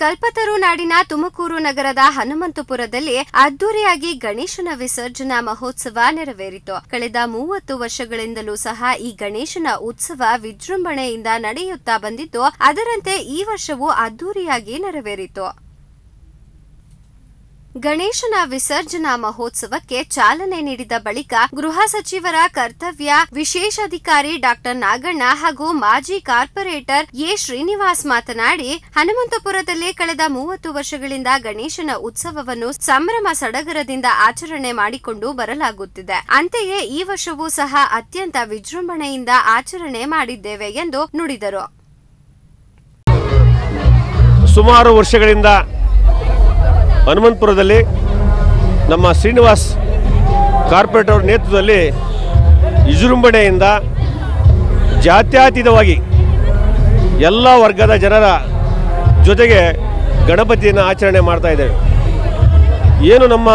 ಕಲ್ಪತರು ನಾಡಿನ ತುಮಕೂರು ನಗರದ ಹನುಮಂತಪುರದಲ್ಲಿ ಅದ್ದೂರಿಯಾಗಿ ಗಣೇಶನ ವಿಸರ್ಜನಾ ಮಹೋತ್ಸವ ನೆರವೇರಿತು ಕಳೆದ ಮೂವತ್ತು ವರ್ಷಗಳಿಂದಲೂ ಸಹ ಈ ಗಣೇಶನ ಉತ್ಸವ ವಿಜೃಂಭಣೆಯಿಂದ ನಡೆಯುತ್ತಾ ಬಂದಿದ್ದು ಅದರಂತೆ ಈ ವರ್ಷವೂ ಅದ್ದೂರಿಯಾಗಿ ನೆರವೇರಿತು ಗಣೇಶನ ವಿಸರ್ಜನಾ ಮಹೋತ್ಸವಕ್ಕೆ ಚಾಲನೆ ನೀಡಿದ ಬಳಿಕ ಗೃಹ ಸಚಿವರ ಕರ್ತವ್ಯ ವಿಶೇಷಾಧಿಕಾರಿ ಡಾಕ್ಟರ್ ನಾಗಣ್ಣ ಹಾಗೂ ಮಾಜಿ ಕಾರ್ಪೊರೇಟರ್ ಎ ಶ್ರೀನಿವಾಸ್ ಮಾತನಾಡಿ ಹನುಮಂತಪುರದಲ್ಲಿ ಕಳೆದ ಮೂವತ್ತು ವರ್ಷಗಳಿಂದ ಗಣೇಶನ ಉತ್ಸವವನ್ನು ಸಂಭ್ರಮ ಸಡಗರದಿಂದ ಆಚರಣೆ ಮಾಡಿಕೊಂಡು ಬರಲಾಗುತ್ತಿದೆ ಅಂತೆಯೇ ಈ ವರ್ಷವೂ ಸಹ ಅತ್ಯಂತ ವಿಜೃಂಭಣೆಯಿಂದ ಆಚರಣೆ ಮಾಡಿದ್ದೇವೆ ಎಂದು ನುಡಿದರು ಸುಮಾರು ವರ್ಷಗಳಿಂದ ಹನುಮಂತಪುರದಲ್ಲಿ ನಮ್ಮ ಶ್ರೀನಿವಾಸ್ ಕಾರ್ಪೊರೇಟ್ ಅವ್ರ ನೇತೃತ್ವದಲ್ಲಿ ವಿಜೃಂಭಣೆಯಿಂದ ಜಾತ್ಯತೀತವಾಗಿ ಎಲ್ಲ ವರ್ಗದ ಜನರ ಜೊತೆಗೆ ಗಣಪತಿಯನ್ನು ಆಚರಣೆ ಮಾಡ್ತಾ ಇದ್ದೇವೆ ಏನು ನಮ್ಮ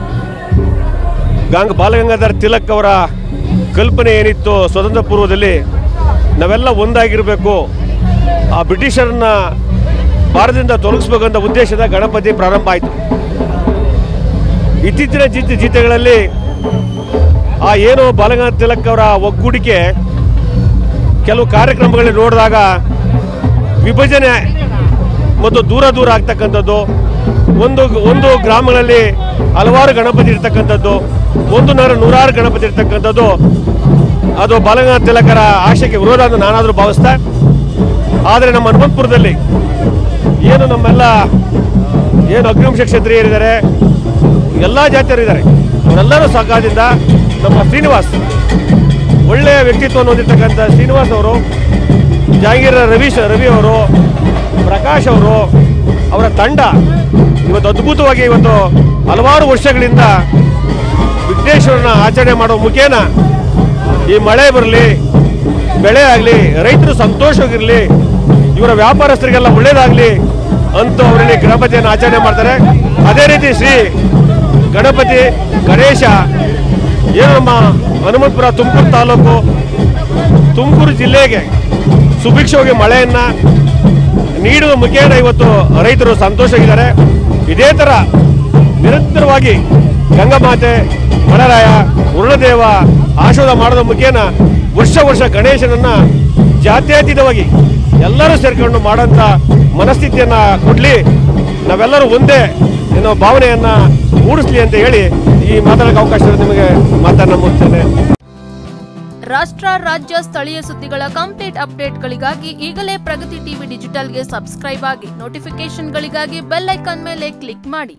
ಗಾಂಗ್ ಬಾಲಗಂಗಾಧರ್ ತಿಲಕ್ ಅವರ ಕಲ್ಪನೆ ಏನಿತ್ತು ಸ್ವತಂತ್ರ ಪೂರ್ವದಲ್ಲಿ ನಾವೆಲ್ಲ ಒಂದಾಗಿರಬೇಕು ಆ ಬ್ರಿಟಿಷರನ್ನ ಭಾರತದಿಂದ ತೊಲಗಿಸ್ಬೇಕಂತ ಉದ್ದೇಶದ ಗಣಪತಿ ಪ್ರಾರಂಭ ಆಯಿತು ಇತ್ತೀಚಿನ ಜೀತ ಜೀತೆಗಳಲ್ಲಿ ಆ ಏನು ಬಾಲಗಂಗಾಧರ್ ತಿಲಕ್ ಅವರ ಒಗ್ಗೂಡಿಕೆ ಕೆಲವು ಕಾರ್ಯಕ್ರಮಗಳಲ್ಲಿ ನೋಡಿದಾಗ ವಿಭಜನೆ ಮತ್ತು ದೂರ ದೂರ ಆಗ್ತಕ್ಕಂಥದ್ದು ಒಂದು ಒಂದು ಗ್ರಾಮಗಳಲ್ಲಿ ಹಲವಾರು ಗಣಪತಿ ಇರ್ತಕ್ಕಂಥದ್ದು ಒಂದು ನೂರ ನೂರಾರು ಗಣಪತಿ ಇರ್ತಕ್ಕಂಥದ್ದು ಅದು ಬಾಲಗಂಗಾಧರ್ ತಿಲಕರ ಆಶಯಕ್ಕೆ ವಿರೋಧ ಅಂತ ನಾನಾದರೂ ಭಾವಿಸ್ತಾ ಆದರೆ ನಮ್ಮ ಹನುಮಂತಪುರದಲ್ಲಿ ಏನು ನಮ್ಮೆಲ್ಲ ಏನು ಅಗ್ನಿವಂಶ ಕ್ಷತ್ರಿಯರಿದ್ದಾರೆ ಎಲ್ಲ ಜಾತಿಯರು ಇದ್ದಾರೆ ಅವರೆಲ್ಲರೂ ಸಹಕಾರದಿಂದ ನಮ್ಮ ಶ್ರೀನಿವಾಸ್ ಒಳ್ಳೆಯ ವ್ಯಕ್ತಿತ್ವವನ್ನು ಹೊಂದಿರತಕ್ಕಂಥ ಶ್ರೀನಿವಾಸ್ ಅವರು ಜಹಾಂಗೀರ್ ರವೀಶ್ ರವಿ ಅವರು ಪ್ರಕಾಶ್ ಅವರು ಅವರ ತಂಡ ಇವತ್ತು ಅದ್ಭುತವಾಗಿ ಇವತ್ತು ಹಲವಾರು ವರ್ಷಗಳಿಂದ ವಿಘ್ನೇಶ್ವರನ ಆಚರಣೆ ಮಾಡೋ ಮುಖೇನ ಈ ಮಳೆ ಬರಲಿ ಬೆಳೆ ಆಗಲಿ ರೈತರು ಸಂತೋಷವಾಗಿರಲಿ ಇವರ ವ್ಯಾಪಾರಸ್ಥರಿಗೆಲ್ಲ ಒಳ್ಳೇದಾಗಲಿ ಅಂತೂ ಅವರಲ್ಲಿ ಗಣಪತಿಯನ್ನು ಆಚರಣೆ ಮಾಡ್ತಾರೆ ಅದೇ ರೀತಿ ಶ್ರೀ ಗಣಪತಿ ಗಣೇಶ ಏನು ನಮ್ಮ ಹನುಮಂತಪುರ ತುಮಕೂರು ತಾಲೂಕು ತುಮಕೂರು ಜಿಲ್ಲೆಗೆ ಸುಭಿಕ್ಷವಾಗಿ ಮಳೆಯನ್ನು ನೀಡುವ ಮುಖೇನ ಇವತ್ತು ರೈತರು ಸಂತೋಷವಾಗಿದ್ದಾರೆ ಇದೇ ಥರ ನಿರಂತರವಾಗಿ ಗಂಗಮಾತೆ ಮಣರಾಯ ವರುಣದೇವ ಆಶೀರ್ವಾದ ಮಾಡೋದ ಮುಖೇನ ವರ್ಷ ವರ್ಷ ಗಣೇಶನನ್ನ ಜಾತ್ಯತೀತವಾಗಿ ಎಲ್ಲರೂ ಸೇರ್ಕೊಂಡು ಮಾಡೋಂಥ ಮನಸ್ಥಿತಿಯನ್ನ ಕೊಡ್ಲಿ ನಾವೆಲ್ಲರೂ ಒಂದೇ ಎನ್ನುವ ಭಾವನೆಯನ್ನ ಮೂಡಿಸ್ಲಿ ಅಂತ ಹೇಳಿ ಈ ಮಾತಾಡೋಕೆ ಅವಕಾಶ ಇರೋದು ನಿಮಗೆ ಮಾತನ್ನ ಮುಗಿಸ್ತೇನೆ ರಾಷ್ಟ್ರ ರಾಜ್ಯ ಸ್ಥಳೀಯ ಸುದ್ದಿಗಳ ಕಂಪ್ಲೀಟ್ ಅಪ್ಡೇಟ್ಗಳಿಗಾಗಿ ಈಗಲೇ ಪ್ರಗತಿ ಟಿವಿ ಡಿಜಿಟಲ್ಗೆ ಸಬ್ಸ್ಕ್ರೈಬ್ ಆಗಿ ನೋಟಿಫಿಕೇಶನ್ಗಳಿಗಾಗಿ ಬೆಲ್ ಐಕಾನ್ ಮೇಲೆ ಕ್ಲಿಕ್ ಮಾಡಿ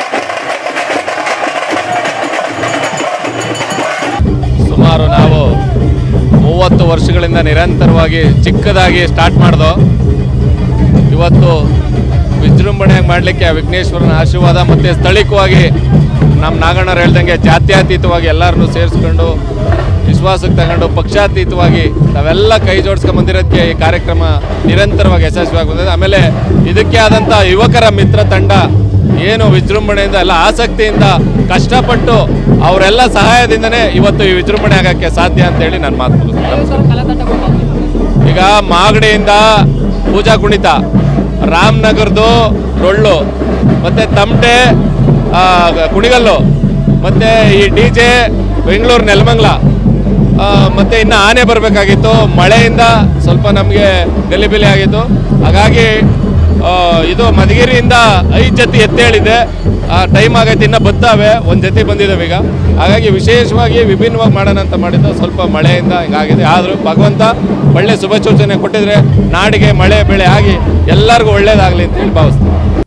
ಸುಮಾರು ನಾವು ಮೂವತ್ತು ವರ್ಷಗಳಿಂದ ನಿರಂತರವಾಗಿ ಚಿಕ್ಕದಾಗಿ ಸ್ಟಾರ್ಟ್ ಮಾಡ್ದೋ ಇವತ್ತು ವಿಜೃಂಭಣೆಯಾಗಿ ಮಾಡಲಿಕ್ಕೆ ವಿಘ್ನೇಶ್ವರನ ಆಶೀರ್ವಾದ ಮತ್ತು ಸ್ಥಳೀಯವಾಗಿ ನಮ್ಮ ನಾಗಣ್ಣರು ಹೇಳ್ದಂಗೆ ಜಾತ್ಯತೀತವಾಗಿ ಎಲ್ಲರನ್ನೂ ಸೇರಿಸ್ಕೊಂಡು ವಿಶ್ವಾಸಕ್ಕೆ ತಗೊಂಡು ಪಕ್ಷಾತೀತವಾಗಿ ನಾವೆಲ್ಲ ಕೈ ಜೋಡಿಸ್ಕೊಂಡ್ ಬಂದಿರೋದಕ್ಕೆ ಈ ಕಾರ್ಯಕ್ರಮ ನಿರಂತರವಾಗಿ ಯಶಸ್ವಿಯಾಗಿ ಬಂದಿದೆ ಆಮೇಲೆ ಇದಕ್ಕೆ ಆದಂಥ ಯುವಕರ ಮಿತ್ರ ತಂಡ ಏನು ವಿಜೃಂಭಣೆಯಿಂದ ಎಲ್ಲ ಆಸಕ್ತಿಯಿಂದ ಕಷ್ಟಪಟ್ಟು ಅವರೆಲ್ಲ ಸಹಾಯದಿಂದನೇ ಇವತ್ತು ಈ ವಿಜೃಂಭಣೆ ಆಗಕ್ಕೆ ಸಾಧ್ಯ ಅಂತೇಳಿ ನಾನು ಮಾತು ಮುಗಿಸ್ತೀನಿ. ಈಗ ಮಾಗಡಿಯಿಂದ ಪೂಜಾ ಕುಣಿತ ರಾಮನಗರದು ಡೊಳ್ಳು ಮತ್ತೆ ತಮಟೆ ಆ, ಕುಣಿಗಲ್ಲು ಮತ್ತೆ ಈ ಡಿ ಜೆ ಬೆಂಗಳೂರು ನೆಲಮಂಗ್ಲ ಆ, ಮತ್ತೆ ಇನ್ನು ಆನೆ ಬರಬೇಕಾಗಿತ್ತು ಮಳೆಯಿಂದ ಸ್ವಲ್ಪ ನಮಗೆ ಗಲಿಬಿಲಿ ಆಗಿತ್ತು ಹಾಗಾಗಿ ಆ, ಇದು ಮಧುಗಿರಿಯಿಂದ ಐದು ಜೊತೆ ಎತ್ತೇಳಿದೆ ಟೈಮ್ ಆಗೈತೆ ಇನ್ನು ಬತ್ತಾವೆ ಒಂದು ಜೊತೆ ಬಂದಿದ್ದಾವೆ ಈಗ ಹಾಗಾಗಿ ವಿಶೇಷವಾಗಿ ವಿಭಿನ್ನವಾಗಿ ಮಾಡೋಣ ಅಂತ ಮಾಡಿದ್ದು ಸ್ವಲ್ಪ ಮಳೆಯಿಂದ ಹಿಂಗಾಗಿದೆ ಆದರೂ ಭಗವಂತ ಒಳ್ಳೆ ಶುಭ ಸೂಚನೆ ಕೊಟ್ಟಿದ್ರೆ ನಾಡಿಗೆ ಮಳೆ ಬೆಳೆ ಆಗಿ ಎಲ್ಲರಿಗೂ ಒಳ್ಳೇದಾಗಲಿ ಅಂತ ಹೇಳಿ ಭಾವಿಸ್ತೀನಿ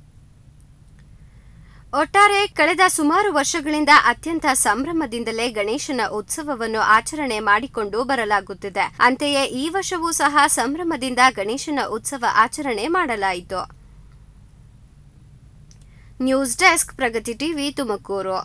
ಒಟ್ಟಾರೆ ಕಳೆದ ಸುಮಾರು ವರ್ಷಗಳಿಂದ ಅತ್ಯಂತ ಸಂಭ್ರಮದಿಂದಲೇ ಗಣೇಶನ ಉತ್ಸವವನ್ನು ಆಚರಣೆ ಮಾಡಿಕೊಂಡು ಬರಲಾಗುತ್ತಿದೆ ಅಂತೆಯೇ ಈ ವರ್ಷವೂ ಸಹ ಸಂಭ್ರಮದಿಂದ ಗಣೇಶನ ಉತ್ಸವ ಆಚರಣೆ ಮಾಡಲಾಯಿತು news desk Pragathi TV Tumakuru